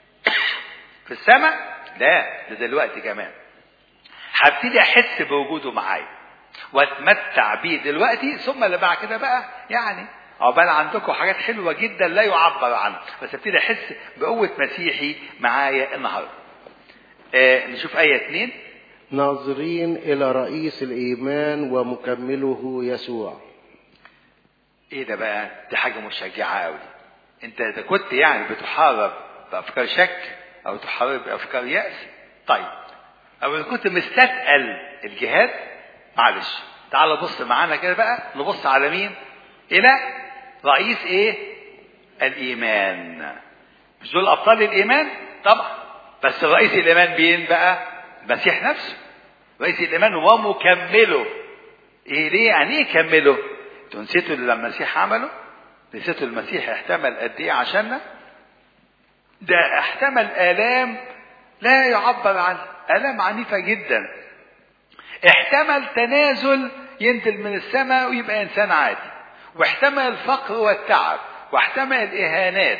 في السماء لا ده دلوقتي كمان هبتدي احس بوجوده معايا واتمتع بيه دلوقتي ثم اللي بعد كده بقى يعني عقبال عندكم حاجات حلوه جدا لا يعبر عنها بس ابتدي احس بقوه مسيحي معايا النهارده آه نشوف ايه اتنين ناظرين إلى رئيس الإيمان ومكمله يسوع ايه ده بقى دي حاجه مشجعه قوي انت اذا كنت يعني بتحارب بافكار شك او تحارب بافكار ياس طيب او اذا كنت مستثقل الجهاد معلش تعال بص معانا كده بقى نبص على مين الى رئيس ايه الايمان مش دول ابطال الايمان طبعا بس رئيس الايمان مين بقى المسيح نفسه رئيس الايمان ومكمله ايه ليه يعني ايه كمله انتوا نسيتوا اللي المسيح عمله نسيتوا المسيح احتمل قد ايه عشاننا ده احتمل الام لا يعبر عنها الام عنيفه جدا احتمل تنازل ينزل من السماء ويبقى انسان عادي واحتمل الفقر والتعب واحتمل الاهانات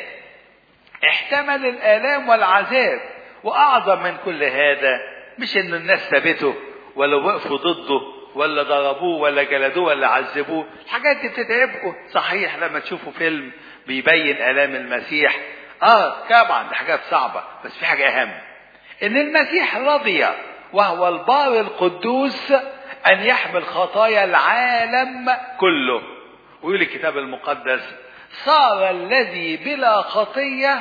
احتمل الالام والعذاب واعظم من كل هذا مش ان الناس سابته ولا وقفوا ضده ولا ضربوه ولا جلدوه ولا عذبوه الحاجات دي بتتعبكم صحيح لما تشوفوا فيلم بيبين الام المسيح اه طبعا دي حاجات صعبه بس في حاجه اهم ان المسيح رضي وهو البار القدوس ان يحمل خطايا العالم كله ويقول الكتاب المقدس صار الذي بلا خطيه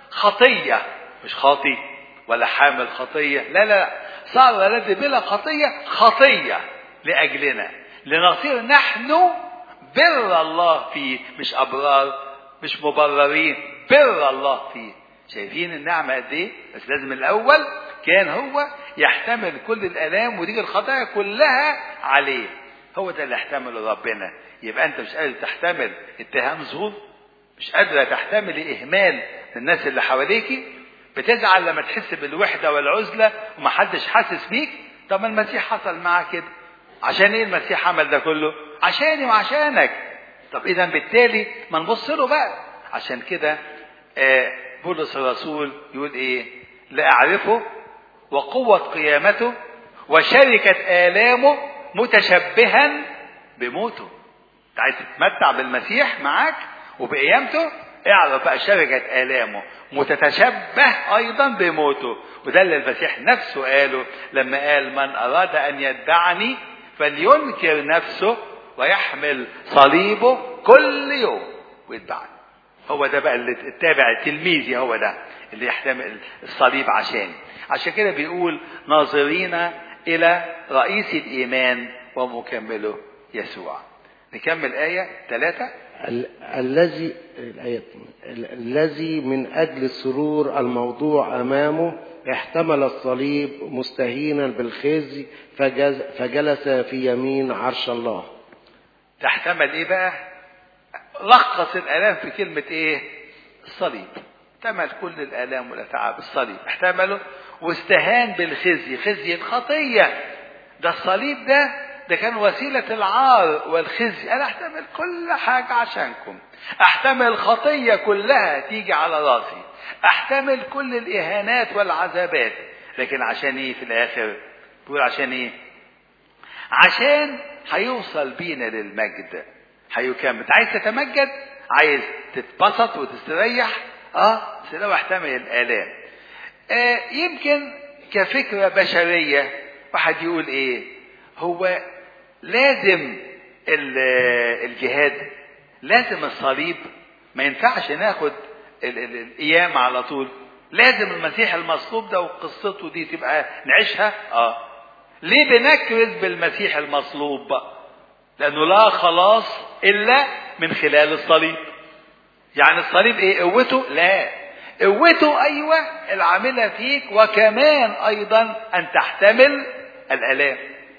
خطيه مش خاطي ولا حامل خطيه لا لا صار الذي بلا خطيه خطيه لاجلنا لنصير نحن بر الله فيه مش ابرار مش مبررين بر الله فيه شايفين النعمه قد ايه بس لازم الاول كان هو يحتمل كل الالام ودي الخطايا كلها عليه هو ده اللي يحتمله ربنا يبقى انت مش قادر تحتمل اتهام ظهور مش قادره تحتمل اهمال الناس اللي حواليكي بتزعل لما تحس بالوحده والعزله ومحدش حاسس بيك طب ما المسيح حصل معاه كده عشان ايه المسيح عمل ده كله عشاني وعشانك طب اذا بالتالي ما نبص له بقى عشان كده آه بولس الرسول يقول ايه لا اعرفه وقوة قيامته وشركة آلامه متشبها بموته انت عايز تتمتع بالمسيح معاك وبقيامته اعرف بقى شركة آلامه متتشبه أيضا بموته وده اللي المسيح نفسه قاله لما قال من أراد أن يتبعني فلينكر نفسه ويحمل صليبه كل يوم ويتبعني هو ده بقى اللي التابع تلميذي هو ده اللي يحتمل الصليب عشاني عشان كده بيقول ناظرين إلى رئيس الإيمان ومكمله يسوع نكمل آية ثلاثة ال- الذي الآية ال- الذي من أجل السرور الموضوع أمامه احتمل الصليب مستهينا بالخزي فجز فجلس في يمين عرش الله تحتمل ايه بقى لخص الالام في كلمه ايه الصليب احتمل كل الالام والاتعاب الصليب احتمله واستهان بالخزي خزي الخطيه ده الصليب ده ده كان وسيلة العار والخزي أنا أحتمل كل حاجة عشانكم أحتمل الخطية كلها تيجي على راسي أحتمل كل الإهانات والعذابات لكن عشان إيه في الآخر بيقول عشان إيه عشان هيوصل بينا للمجد هيكمل انت عايز تتمجد عايز تتبسط وتستريح اه بس لو احتمل الالام آه يمكن كفكره بشريه واحد يقول ايه هو لازم الجهاد لازم الصليب ما ينفعش ناخد ال- ال- القيامة على طول لازم المسيح المصلوب ده وقصته دي تبقى نعيشها اه ليه بنكرز بالمسيح المصلوب بقى لانه لا خلاص الا من خلال الصليب يعني الصليب ايه قوته لا قوته ايوه العامله فيك وكمان ايضا ان تحتمل الالام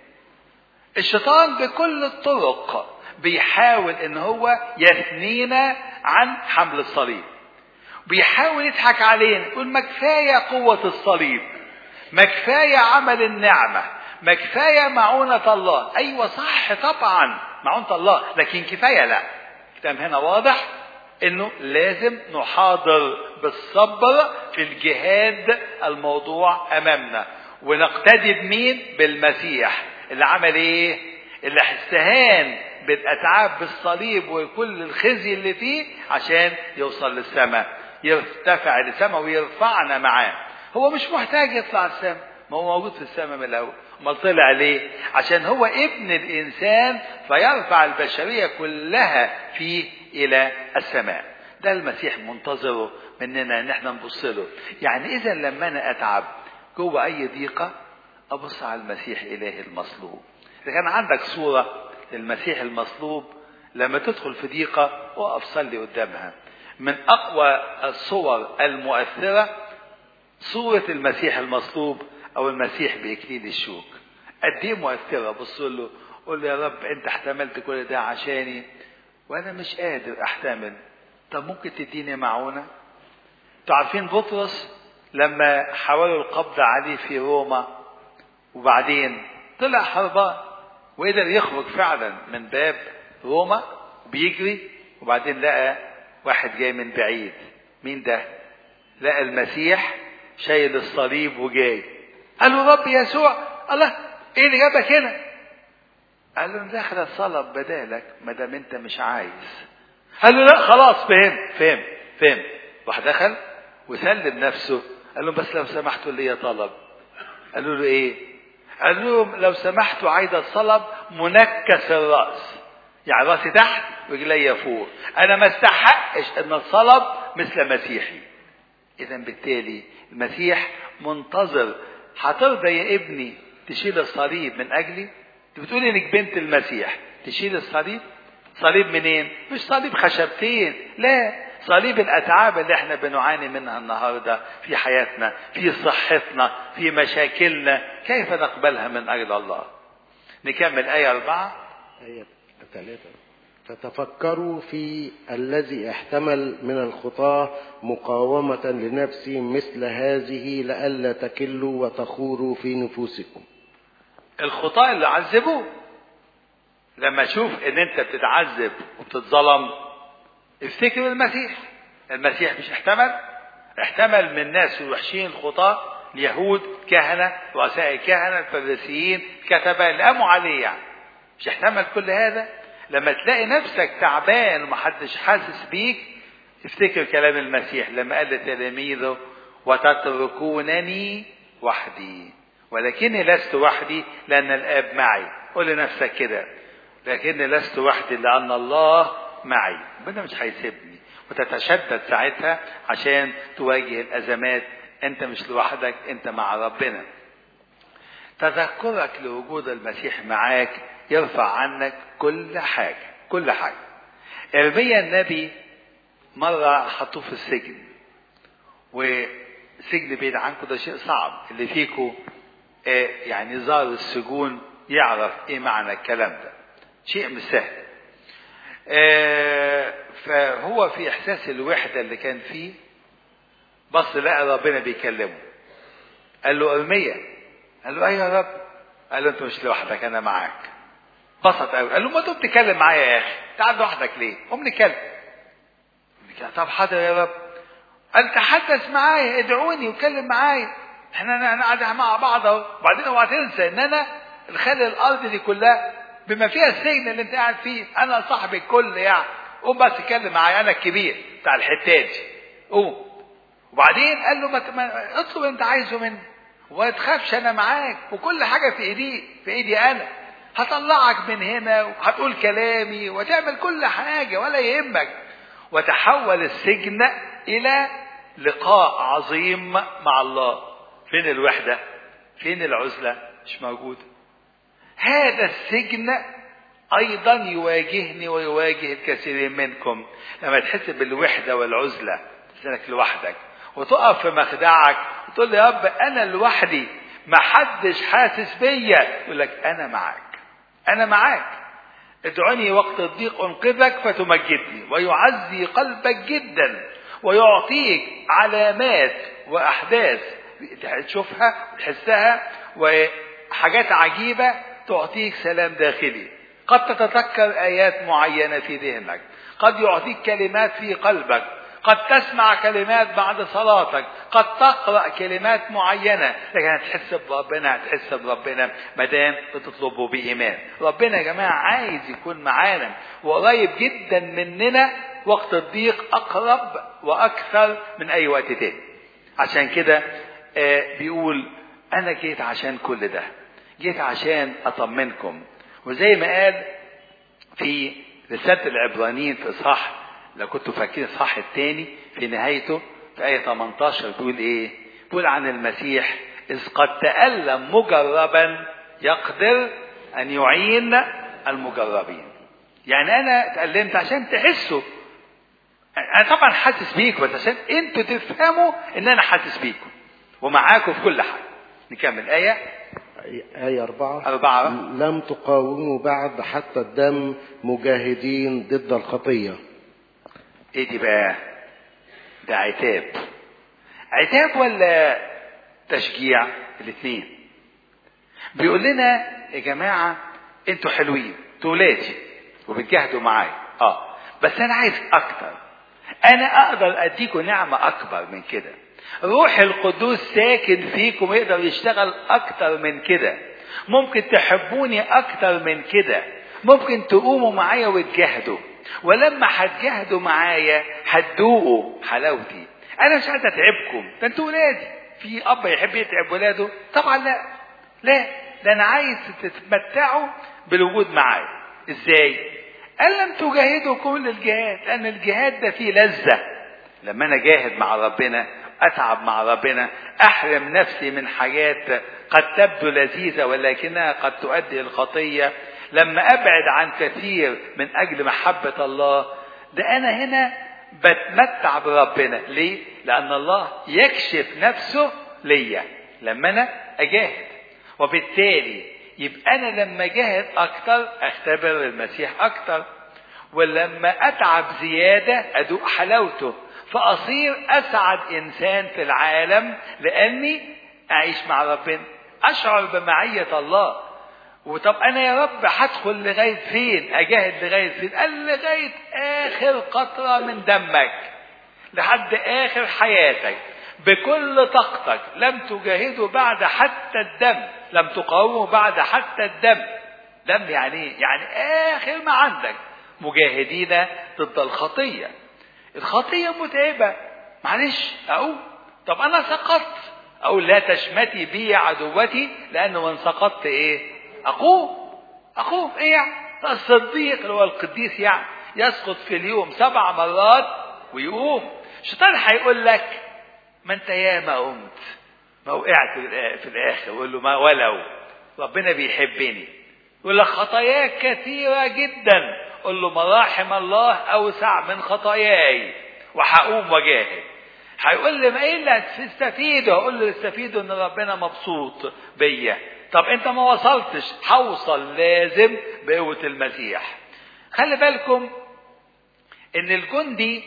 الشيطان بكل الطرق بيحاول ان هو يثنينا عن حمل الصليب بيحاول يضحك علينا يقول ما كفايه قوه الصليب ما كفايه عمل النعمه ما كفايه معونه الله ايوه صح طبعا معونه الله لكن كفايه لا الكلام هنا واضح انه لازم نحاضر بالصبر في الجهاد الموضوع امامنا ونقتدي بمين بالمسيح اللي عمل ايه اللي استهان بالاتعاب بالصليب وكل الخزي اللي فيه عشان يوصل للسماء يرتفع للسماء ويرفعنا معاه هو مش محتاج يطلع السماء ما هو موجود في السماء من الاول امال طلع ليه عشان هو ابن الانسان فيرفع البشريه كلها فيه الى السماء ده المسيح منتظره مننا ان احنا نبص له يعني اذا لما انا اتعب جوه اي ضيقه ابص على المسيح الهي المصلوب اذا كان عندك صوره للمسيح المصلوب لما تدخل في ضيقه اقف صلي قدامها من اقوى الصور المؤثره صوره المسيح المصلوب او المسيح باكليل الشوك قد ايه مؤثره بص له قول له يا رب انت احتملت كل ده عشاني وانا مش قادر احتمل طب ممكن تديني معونه انتوا عارفين بطرس لما حاولوا القبض عليه في روما وبعدين طلع هربان وقدر يخرج فعلا من باب روما بيجري وبعدين لقى واحد جاي من بعيد مين ده لقى المسيح شايل الصليب وجاي قال له رب يسوع الله ايه اللي جابك هنا قال له داخل الصلب بدالك ما دام انت مش عايز قال له لا خلاص فهم فهم فهم راح دخل وسلم نفسه قال له بس لو سمحتوا لي طلب قالوا له ايه قال لهم لو سمحتوا عايز الصلب منكس الراس يعني راسي تحت ورجلي فوق انا ما استحقش ان الصلب مثل مسيحي اذا بالتالي المسيح منتظر هترضى يا ابني تشيل الصليب من اجلي انت بتقولي انك بنت المسيح تشيل الصليب صليب منين مش صليب خشبتين لا صليب الاتعاب اللي احنا بنعاني منها النهارده في حياتنا في صحتنا في مشاكلنا كيف نقبلها من اجل الله نكمل ايه اربعه آية ثلاثة فتفكروا في الذي احتمل من الخطاة مقاومة لنفسه مثل هذه لئلا تكلوا وتخوروا في نفوسكم الخطاة اللي عذبوه لما اشوف ان انت بتتعذب وبتتظلم افتكر المسيح المسيح مش احتمل احتمل من ناس الوحشين الخطاة اليهود كهنة رؤساء الكهنة الفريسيين كتبة اللي قاموا عليه يعني مش احتمل كل هذا لما تلاقي نفسك تعبان ومحدش حاسس بيك افتكر كلام المسيح لما قال لتلاميذه وتتركونني وحدي ولكني لست وحدي لأن الآب معي قول لنفسك كده لكني لست وحدي لأن الله معي ربنا مش هيسيبني وتتشدد ساعتها عشان تواجه الأزمات أنت مش لوحدك أنت مع ربنا تذكرك لوجود المسيح معاك يرفع عنك كل حاجة كل حاجة إرميا النبي مرة حطوه في السجن وسجن بعيد عنكم ده شيء صعب اللي فيكم آه يعني زار السجون يعرف ايه معنى الكلام ده شيء مش سهل آه فهو في احساس الوحده اللي كان فيه بص لقى ربنا بيكلمه قال له ارميا قال له ايوه يا رب قال له انت مش لوحدك انا معاك بسط قوي قال له ما تقوم تتكلم معايا يا اخي تعال لوحدك ليه قوم نتكلم طب حاضر يا رب قال تحدث معايا ادعوني وكلم معايا احنا قاعد مع بعض اهو وبعدين اوعى تنسى ان انا الخالق الارض دي كلها بما فيها السجن اللي انت قاعد فيه انا صاحب الكل يعني قوم بس اتكلم معايا انا الكبير بتاع الحتاج قوم وبعدين قال له ما ما- اطلب اللي انت عايزه مني وما تخافش انا معاك وكل حاجه في ايدي في ايدي انا هطلعك من هنا وهتقول كلامي وتعمل كل حاجه ولا يهمك وتحول السجن الى لقاء عظيم مع الله فين الوحده فين العزله مش موجوده هذا السجن ايضا يواجهني ويواجه الكثيرين منكم لما تحس بالوحده والعزله تحس لوحدك وتقف في مخدعك وتقول يا رب انا لوحدي ما حدش حاسس بيا يقول لك انا معاك انا معاك ادعوني وقت الضيق انقذك فتمجدني ويعزي قلبك جدا ويعطيك علامات واحداث تشوفها وتحسها وحاجات عجيبه تعطيك سلام داخلي قد تتذكر ايات معينه في ذهنك قد يعطيك كلمات في قلبك قد تسمع كلمات بعد صلاتك قد تقرا كلمات معينه لكن هتحس بربنا هتحس بربنا ما دام بتطلبه بايمان ربنا يا جماعه عايز يكون معانا وقريب جدا مننا وقت الضيق اقرب واكثر من اي وقت تاني عشان كده آه، بيقول انا جيت عشان كل ده جيت عشان اطمنكم وزي ما قال في رسالة العبرانيين في إصحاح لو كنتوا فاكرين الإصحاح الثاني في نهايته في آية 18 بيقول إيه؟ بيقول عن المسيح إذ قد تألم مجربا يقدر أن يعين المجربين. يعني أنا اتألمت عشان تحسوا أنا طبعا حاسس بيكم بس عشان أنتوا تفهموا إن أنا حاسس بيكم ومعاكم في كل حاجة. نكمل آية آية أربعة أربعة لم تقاوموا بعد حتى الدم مجاهدين ضد الخطية ايه دي بقى ده عتاب عتاب ولا تشجيع الاثنين بيقول لنا يا جماعة انتوا حلوين انتوا ولادي وبتجاهدوا معايا اه بس انا عايز اكتر انا اقدر اديكم نعمة اكبر من كده روح القدوس ساكن فيكم يقدر يشتغل اكتر من كده ممكن تحبوني اكتر من كده ممكن تقوموا معايا وتجاهدوا ولما هتجاهدوا معايا هتدوقوا حلاوتي انا مش عايز اتعبكم ده انتوا ولادي في اب يحب يتعب ولاده طبعا لا لا ده انا عايز تتمتعوا بالوجود معايا ازاي قال لم تجاهدوا كل الجهاد لان الجهاد ده فيه لذه لما انا جاهد مع ربنا اتعب مع ربنا احرم نفسي من حاجات قد تبدو لذيذه ولكنها قد تؤدي الخطيه لما ابعد عن كثير من اجل محبه الله ده انا هنا بتمتع بربنا ليه لان الله يكشف نفسه ليا لما انا اجاهد وبالتالي يبقى انا لما اجاهد اكتر اختبر المسيح اكتر ولما اتعب زياده ادوق حلاوته فاصير اسعد انسان في العالم لاني اعيش مع ربنا اشعر بمعيه الله وطب انا يا رب هدخل لغايه فين اجاهد لغايه فين قال لغايه اخر قطره من دمك لحد اخر حياتك بكل طاقتك لم تجاهدوا بعد حتى الدم لم تقاوموا بعد حتى الدم دم يعني ايه يعني اخر ما عندك مجاهدين ضد الخطيه الخطيه متعبه معلش اقول طب انا سقطت اقول لا تشمتي بي عدوتي لانه من سقطت ايه اقوم اقوم ايه يعني الصديق اللي هو القديس يعني يسقط في اليوم سبع مرات ويقوم الشيطان هيقول لك ما انت يا ما قمت ما وقعت في الاخر يقول له ما ولو ربنا بيحبني يقول لك خطاياك كثيرة جدا قل له مراحم الله أوسع من خطاياي وهقوم وجاهد هيقول لي ما ايه اللي هتستفيده اقول له استفيده ان ربنا مبسوط بيا طب انت ما وصلتش هوصل لازم بقوة المسيح خلي بالكم ان الجندي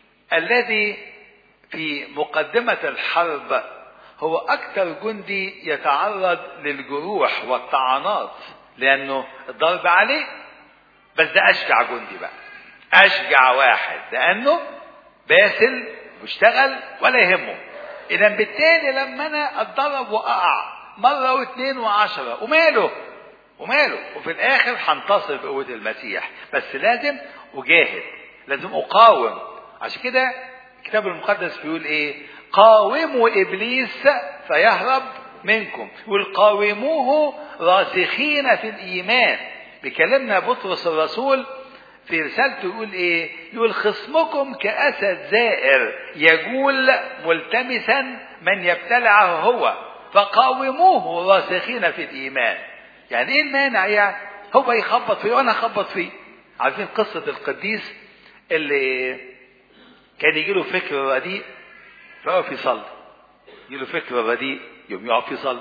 الذي في مقدمة الحرب هو أكثر جندي يتعرض للجروح والطعنات لأنه الضرب عليه بس ده أشجع جندي بقى أشجع واحد لأنه باسل واشتغل ولا يهمه إذا بالتالي لما أنا أتضرب وأقع مرة واثنين وعشرة وماله وماله وفي الاخر هنتصر بقوه المسيح بس لازم اجاهد لازم اقاوم عشان كده الكتاب المقدس بيقول ايه قاوموا ابليس فيهرب منكم يقول قاوموه راسخين في الايمان بكلمنا بطرس الرسول في رسالته يقول ايه يقول خصمكم كاسد زائر يجول ملتمسا من يبتلعه هو فقاوموه راسخين في الايمان يعني ايه المانع يعني هو يخبط فيه وانا اخبط فيه عارفين قصه القديس اللي كان يجي له فكر رديء فيقف يصلي يجي له فكر رديء يوم يقف يصلي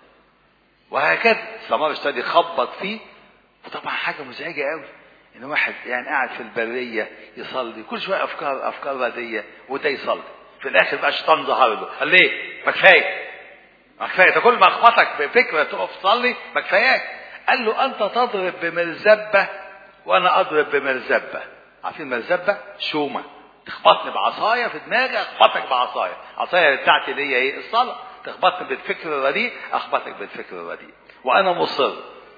وهكذا استمر اشتغل يخبط فيه وطبعا حاجه مزعجه قوي ان واحد يعني قاعد في البريه يصلي كل شويه افكار افكار رديه وده يصلي في الاخر بقى الشيطان ظهر له قال ليه ما كفايه ما كفايه ده كل ما اخبطك بفكره تقف تصلي ما كفاياك قال له انت تضرب بمرزبه وانا اضرب بمرزبه عارفين مرزبه شومه تخبطني بعصايه في دماغي اخبطك بعصايه العصايه بتاعتي اللي هي ايه الصلاه تخبطني بالفكر الرديء اخبطك بالفكر الرديء وانا مصر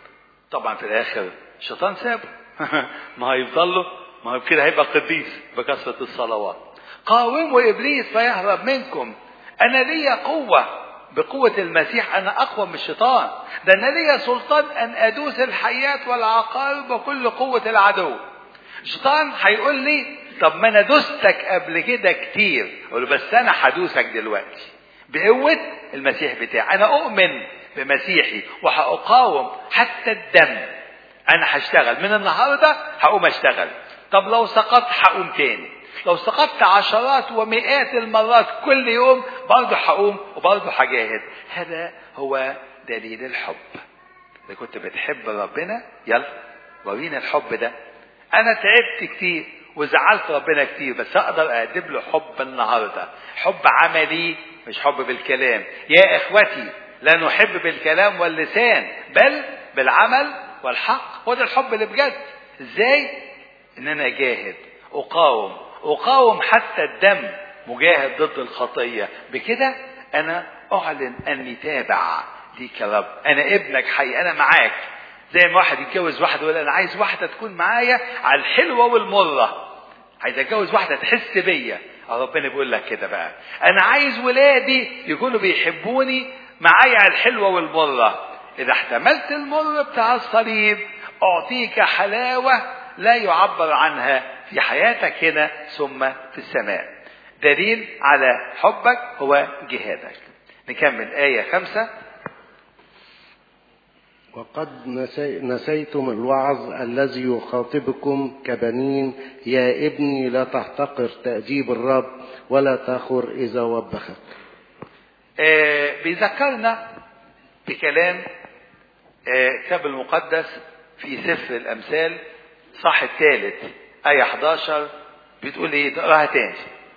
طبعا في الاخر الشيطان سابه ما هيفضل له ما هو كده هيبقى قديس بكثره الصلوات قاوموا ابليس فيهرب منكم انا ليا قوه بقوة المسيح أنا أقوى من الشيطان ده أنا ليا سلطان أن أدوس الحيات والعقارب وكل قوة العدو الشيطان هيقول لي طب ما أنا دوستك قبل كده كتير أقول له بس أنا هدوسك دلوقتي بقوة المسيح بتاعي أنا أؤمن بمسيحي وهأقاوم حتى الدم أنا هشتغل من النهاردة هقوم أشتغل طب لو سقطت هقوم تاني لو سقطت عشرات ومئات المرات كل يوم برضه هقوم وبرضه هجاهد هذا هو دليل الحب إذا كنت بتحب ربنا يلا ورينا الحب ده أنا تعبت كتير وزعلت ربنا كتير بس أقدر أقدم له حب النهاردة حب عملي مش حب بالكلام يا إخوتي لا نحب بالكلام واللسان بل بالعمل والحق هو ده الحب اللي بجد ازاي ان انا اجاهد اقاوم اقاوم حتى الدم مجاهد ضد الخطيه بكده انا اعلن اني تابع ليك يا رب انا ابنك حي انا معاك زي ما واحد يتجوز واحده ويقول انا عايز واحده تكون معايا على الحلوه والمره عايز اتجوز واحده تحس بيا ربنا بيقول لك كده بقى انا عايز ولادي يكونوا بيحبوني معايا على الحلوه والمره اذا احتملت المر بتاع الصليب اعطيك حلاوه لا يعبر عنها في حياتك هنا ثم في السماء دليل على حبك هو جهادك نكمل آية خمسة وقد نسي نسيتم الوعظ الذي يخاطبكم كبنين يا ابني لا تحتقر تأديب الرب ولا تخر إذا وبخك آه بيذكرنا بكلام الكتاب آه المقدس في سفر الأمثال صح الثالث آية 11 بتقول إيه تقراها تاني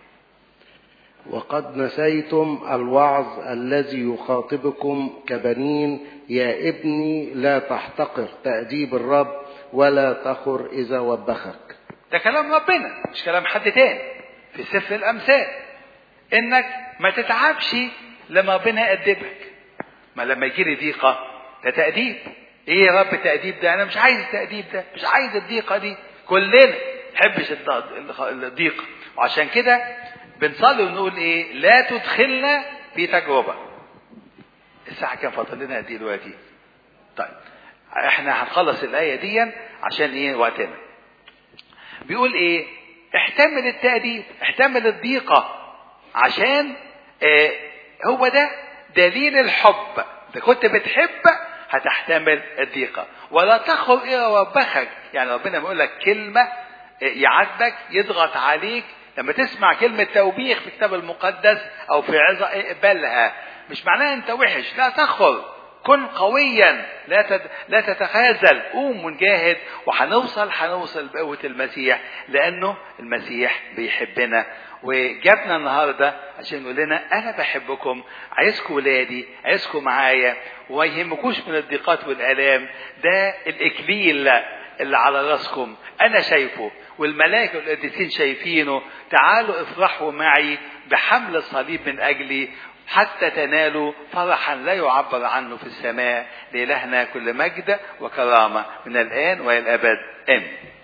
وقد نسيتم الوعظ الذي يخاطبكم كبنين يا ابني لا تحتقر تأديب الرب ولا تخر إذا وبخك ده كلام ربنا مش كلام حد تاني في سفر الأمثال إنك ما تتعبش لما ربنا يأدبك ما لما يجي لي ضيقة ده تأديب ايه يا رب التأديب ده انا مش عايز التأديب ده مش عايز الضيقة دي كلنا نحبش الضيقة وعشان كده بنصلي ونقول ايه لا تدخلنا في تجربة الساعة كام فاضل لنا قد ايه دلوقتي طيب احنا هنخلص الآية دي عشان ايه وقتنا بيقول ايه احتمل التأديب احتمل الضيقة عشان اه هو ده دليل الحب اذا كنت بتحب هتحتمل الضيقة ولا تخر إلى وبخك يعني ربنا بيقول لك كلمة يعاتبك يضغط عليك لما تسمع كلمة توبيخ في الكتاب المقدس أو في عظة اقبلها مش معناها أنت وحش لا تخر كن قويا لا تد... لا تتخاذل قوم ونجاهد وهنوصل هنوصل بقوة المسيح لأنه المسيح بيحبنا وجابنا النهارده عشان يقول لنا انا بحبكم عايزكم ولادي عايزكم معايا وما يهمكوش من الضيقات والالام ده الاكليل اللي على راسكم انا شايفه والملائكه والقديسين شايفينه تعالوا افرحوا معي بحمل الصليب من اجلي حتى تنالوا فرحا لا يعبر عنه في السماء لإلهنا كل مجد وكرامة من الآن وإلى الأبد آمين